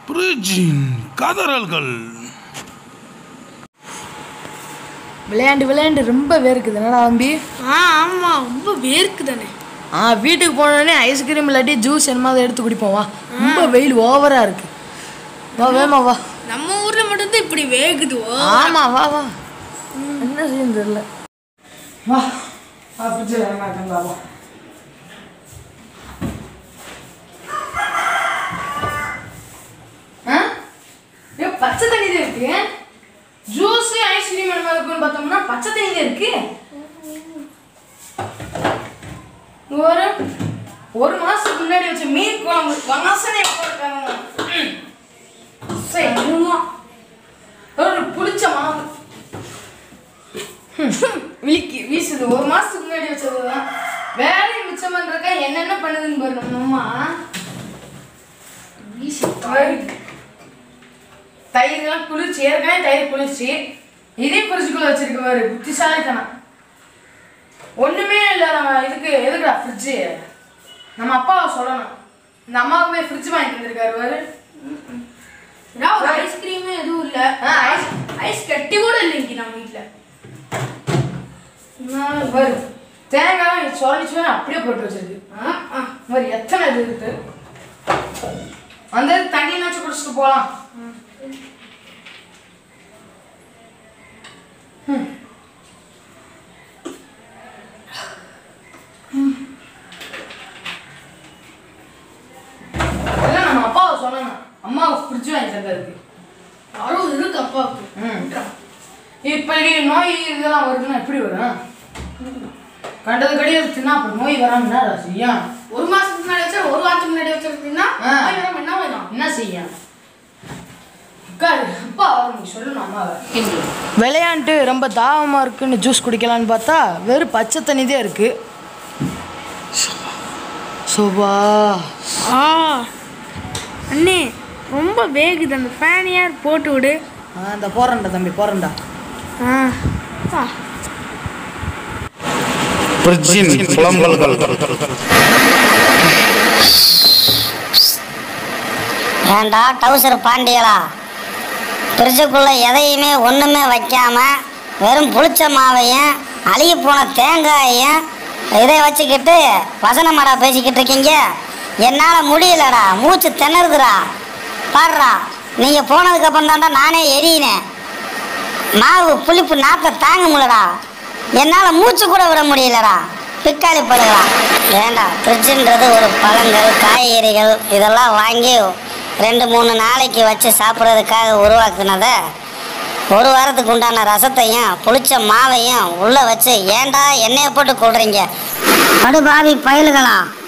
பிரிட்ஜின் கதறல்கள் விளையாண்டு விளையாண்டு ரொம்ப வேர்க்குது என்னடா தம்பி ஆ ஆமாம் ரொம்ப வேர்க்கு தானே ஆ வீட்டுக்கு போனோடனே ஐஸ்கிரீம் இல்லாட்டி ஜூஸ் என்னமா அதை எடுத்து குடிப்போம் வா ரொம்ப வெயில் ஓவராக இருக்கு வா வேமா வா நம்ம ஊரில் மட்டும்தான் இப்படி வேகுதுவோ ஆமா வா வா என்ன செய்யும் தெரியல வா வா பிடிச்சல என்ன வா ஆ ஏ பச்சை தண்ணி தான் இருக்கு ஜூஸ் ஐஸ்கிரீம் என்ன மாதிரி இருக்குன்னு பார்த்தோம்னா பச்சை தண்ணி தான் இருக்கு ஒரு ஒரு மாசத்துக்கு முன்னாடி வச்ச மீன் குழம்பு வாசனை எப்போ இருக்காங்க சரி ஆமா. ஒரு புளிச்ச மாவு விழிக்கு வீசுது ஒரு மாசத்துக்கு முன்னாடி வச்சதுதான் வேலையை மிச்சம் பண்றக்கா என்னென்ன பண்ணுதுன்னு பாரு நம்ம அம்மா வீசி தயிர் தயிர்லாம் குளிர்ச்சி ஏற்கனவே தயிர் குளிர்ச்சி இதையும் குறிச்சிக்குள்ள வச்சிருக்க பாரு புத்திசாலித்தனம் ஒண்ணுமே இல்லை நம்ம இதுக்கு எதுக்குடா ஃப்ரிட்ஜு நம்ம அப்பாவை சொல்லணும் இந்த அம்மாவுக்குமே ஃப்ரிட்ஜ் வாங்கி தந்திருக்காரு பாரு ஏதாவது ஒரு ஐஸ்கிரீமே எதுவும் இல்லை ஆ, ஐஸ் ஐஸ் கட்டி கூட இல்லைங்க நம்ம வீட்டில் நான் பாரு தேங்காய் சொல்லி சொல்லி அப்படியே போட்டு வச்சிருக்கு ஆ, ஆ, பாரு எத்தனை இது இருக்கு அந்த தண்ணினாச்சும் குடிச்சிட்டு போகலாம் ம். ம். எல்லாம் நம்ம அப்பாவை சொல்லணும் அம்மாவுக்கு ஃப்ரிட்ஜ் வாங்கி தந்திருக்கு அறுபது இருக்கு அப்பாவுக்கு ம். இப்படி நோய் இதெல்லாம் வருதுன்னா எப்படி வரும் கண்டது கடியாது தின்னா அப்புறம் நோய் வராம என்ன செய்யும் ஒரு மாசத்துக்கு முன்னாடி வச்சா ஒரு வாரத்துக்கு முன்னாடி வச்சிருந்தீங்கன்னா ஆ. நோய் வராம என்ன வரும் என்ன செய்யும் உட்காரு அப்பா நீ சொல்லணும் அம்மாவை விளையாண்டு ரொம்ப தாகமா இருக்குன்னு ஜூஸ் குடிக்கலான்னு பார்த்தா வெறும் பச்சை தண்ணி தான் இருக்கு சோபா ஆ அண்ணே ரொம்ப வேகுது அந்த ஃபேன் யார் போட்டு விடு ஆ இந்த போறேன்டா தம்பி போறேன்டா ஆ ஆ பிரிட்ஜின் புலம்பல்கள் ஏண்டா டவுசர் பாண்டியலா ஃப்ரிட்ஜுக்குள்ள எதையுமே ஒன்றுமே வைக்காம வெறும் புளிச்ச மாவையும் அழுகி போன தேங்காயையும் இதை வச்சுக்கிட்டு வசனமாடா பேசிக்கிட்டு இருக்கீங்க என்னால் முடியலடா மூச்சு திணறுதுடா பாடுறா நீங்கள் போனதுக்கப்புறம் தான்டா நானே எரியினேன் மாவு புளிப்பு நாற்றை தாங்க முடியலடா என்னால் மூச்சு கூட விட முடியலடா பிக்காளி படுகளா ஏண்டா ஃப்ரிட்ஜுன்றது ஒரு பழங்கள் காய்கறிகள் இதெல்லாம் வாங்கி ரெண்டு மூணு நாளைக்கு வச்சு சாப்பிட்றதுக்காக உருவாக்குனதை ஒரு வாரத்துக்கு உண்டான ரசத்தையும் புளிச்ச மாவையும் உள்ளே வச்சு ஏன்டா எண்ணெயை போட்டு கொள்றீங்க படுபாவி பயலுகளா